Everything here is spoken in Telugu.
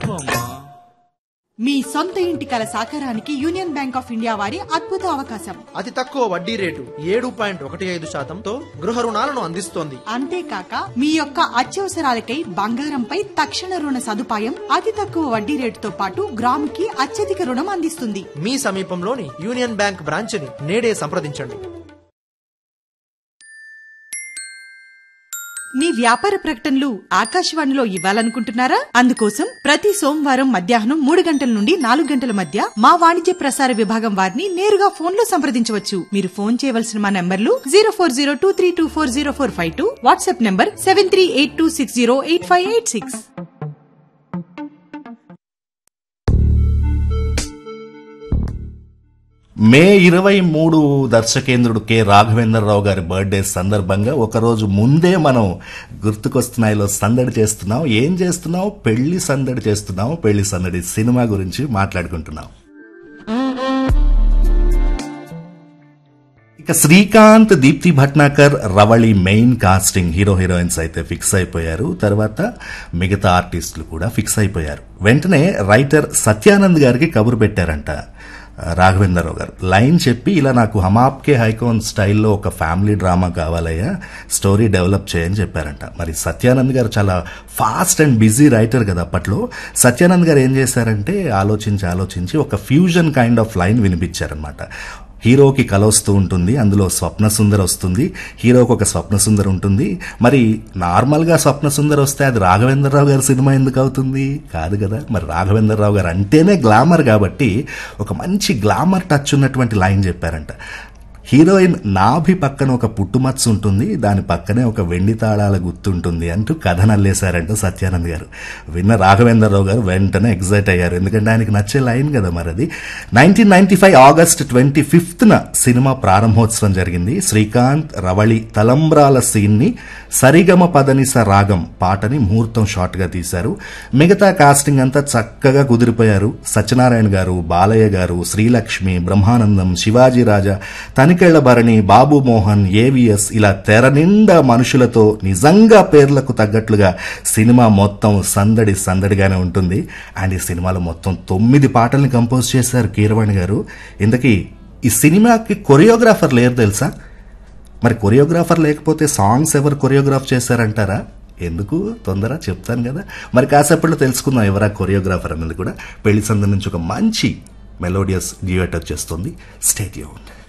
చెప్పమ్మా మీ సొంత ఇంటి కల సాకారానికి యూనియన్ బ్యాంక్ ఆఫ్ ఇండియా వారి అద్భుత అవకాశం అతి తక్కువ వడ్డీ రేటు ఏడు పాయింట్ ఒకటి ఐదు శాతంతో గృహ రుణాలను అందిస్తోంది అంతేకాక మీ యొక్క అత్యవసరాలకై బంగారంపై తక్షణ రుణ సదుపాయం అతి తక్కువ వడ్డీ రేటుతో పాటు గ్రాముకి అత్యధిక రుణం అందిస్తుంది మీ సమీపంలోని యూనియన్ బ్యాంక్ బ్రాంచ్ని నేడే సంప్రదించండి మీ వ్యాపార ప్రకటనలు ఆకాశవాణిలో ఇవ్వాలనుకుంటున్నారా అందుకోసం ప్రతి సోమవారం మధ్యాహ్నం మూడు గంటల నుండి నాలుగు గంటల మధ్య మా వాణిజ్య ప్రసార విభాగం వారిని నేరుగా ఫోన్ లో సంప్రదించవచ్చు మీరు ఫోన్ చేయవలసిన మా నంబర్లు zero four zero two three two four zero four five two WhatsApp number seven three eight two six zero eight five eight six May ఇరవై మూడు దర్శకేంద్రుడు కె రాఘవేంద్రరావు గారి బర్త్డే సందర్భంగా ఒకరోజు ముందే మనం గుర్తుకొస్తున్నాయిలో సందడి చేస్తున్నాం ఏం చేస్తున్నాం పెళ్లి సందడి చేస్తున్నాం పెళ్లి సందడి సినిమా గురించి మాట్లాడుకుంటున్నాం ఇక Srikanth Deepti Bhatnagar Ravali main casting hero heroines అయితే ఫిక్స్ అయిపోయారు తర్వాత మిగతా ఆర్టిస్టులు కూడా ఫిక్స్ అయిపోయారు వెంటనే రైటర్ సత్యానంద్ గారికి కబురు పెట్టారంట రాఘవేంద్రరావు గారు లైన్ చెప్పి ఇలా నాకు హమాప్కే హైకోన్ స్టైల్లో ఒక ఫ్యామిలీ డ్రామా కావాలయ్యా స్టోరీ డెవలప్ చేయని చెప్పారంట మరి సత్యానంద్ గారు చాలా ఫాస్ట్ అండ్ బిజీ రైటర్ కదా అప్పట్లో సత్యానంద్ గారు ఏం చేశారంటే ఆలోచించి ఆలోచించి ఒక ఫ్యూజన్ కైండ్ ఆఫ్ లైన్ వినిపించారనమాట హీరోకి కల వస్తూ ఉంటుంది అందులో స్వప్న సుందర్ వస్తుంది హీరోకి ఒక స్వప్న సుందర్ ఉంటుంది మరి నార్మల్గా స్వప్న సుందర్ వస్తే అది రాఘవేంద్రరావు గారి సినిమా ఎందుకు అవుతుంది కాదు కదా మరి రాఘవేంద్రరావు గారు అంటేనే గ్లామర్ కాబట్టి ఒక మంచి గ్లామర్ టచ్ ఉన్నటువంటి లైన్ చెప్పారంట హీరోయిన్ నాభి పక్కన ఒక పుట్టుమచ్చ ఉంటుంది దాని పక్కనే ఒక వెండి తాళాల గుర్తుంటుంది అంటూ కథ నల్లేశారంట సత్యానంద్ గారు విన్న రాఘవేంద్రరావు గారు వెంటనే ఎగ్జైట్ అయ్యారు ఎందుకంటే ఆయనకి నచ్చే లైన్ కదా మరి అది nineteen ninety five August twenty ఫిఫ్త్న సినిమా ప్రారంభోత్సవం జరిగింది శ్రీకాంత్ రవళి తలంబ్రాల సీన్ని సరిగమ పదనిస రాగం పాటని ముహూర్తం షార్ట్ గా తీశారు మిగతా కాస్టింగ్ అంతా చక్కగా కుదిరిపోయారు సత్యనారాయణ గారు బాలయ్య గారు శ్రీలక్ష్మి బ్రహ్మానందం శివాజీ రాజా తనికెళ్ల భరణి బాబు మోహన్ ఏవిఎస్ ఇలా తెర నిండా మనుషులతో నిజంగా పేర్లకు తగ్గట్లుగా సినిమా మొత్తం సందడి సందడిగానే ఉంటుంది అండ్ ఈ సినిమాలో మొత్తం తొమ్మిది పాటల్ని కంపోజ్ చేశారు కీరవాణి గారు ఇంతకీ ఈ సినిమాకి కొరియోగ్రాఫర్ లేరు తెలుసా మరి కొరియోగ్రాఫర్ లేకపోతే సాంగ్స్ ఎవరు కొరియోగ్రాఫ్ చేశారంటారా ఎందుకు తొందర చెప్తాను కదా మరి కాసేపట్లో తెలుసుకుందాం ఎవరా కొరియోగ్రాఫర్ అన్నది కూడా పెళ్లి సందడి నుంచి ఒక మంచి మెలోడియస్ డ్యూయట్ వచ్చేస్తుంది స్టేట్ యూన్